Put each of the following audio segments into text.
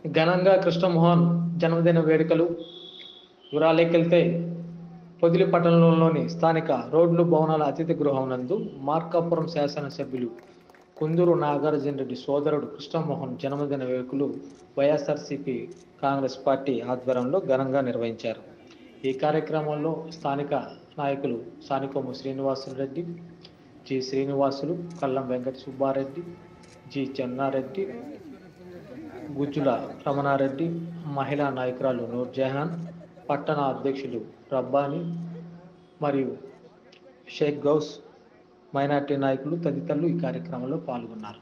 ఘనంగా కృష్ణమోహన్ జన్మదిన వేడుకలు వివరాలేకెళ్తే పొదిలి పట్టణంలోని స్థానిక రోడ్లు భవనాల అతిథి గృహం నందు మార్కాపురం శాసనసభ్యులు కుందూరు నాగార్జున రెడ్డి సోదరుడు కృష్ణమోహన్ జన్మదిన వేడుకలు వైఎస్ఆర్సిపి కాంగ్రెస్ పార్టీ ఆధ్వర్యంలో ఘనంగా నిర్వహించారు ఈ కార్యక్రమంలో స్థానిక నాయకులు సానికొమ్ము శ్రీనివాసులు జి శ్రీనివాసులు కల్లం వెంకట సుబ్బారెడ్డి జి చెన్నారెడ్డి గుజ్జుల రమణారెడ్డి మహిళా నాయకురాలు నూర్జహాన్ పట్టణ అధ్యక్షులు రబ్బాని మరియు షేక్ గౌస్ మైనార్టీ నాయకులు తదితరులు ఈ కార్యక్రమంలో పాల్గొన్నారు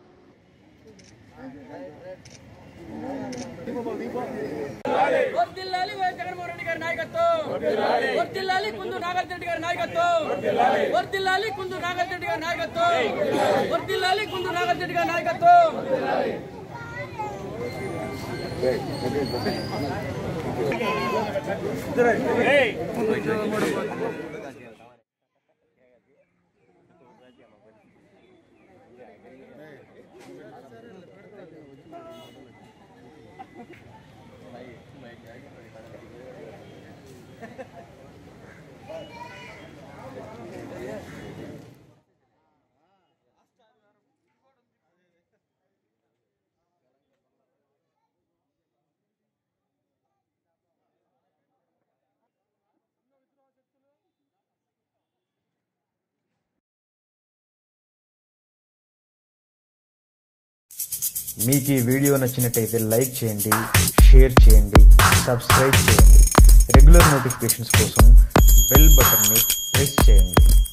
వర్దిల్లాలి వైఎస్ జగన్మోహన్ రెడ్డి గారి నాయకత్వం వర్దిల్లాలి కుందు నాగార్జున రెడ్డి గారి నాయకత్వం వర్దిల్లాలి కుందు నాగార్జున రెడ్డి గారి నాయకత్వం వర్దిల్లాలి కుందు నాగార్జున రెడ్డి గారి నాయకత్వం మీకు ఈ వీడియో నచ్చినట్టయితే లైక్ చేయండి షేర్ చేయండి సబ్స్క్రైబ్ చేయండి రెగ్యులర్ నోటిఫికేషన్స్ కోసం బెల్ బటన్ని ప్రెస్ చేయండి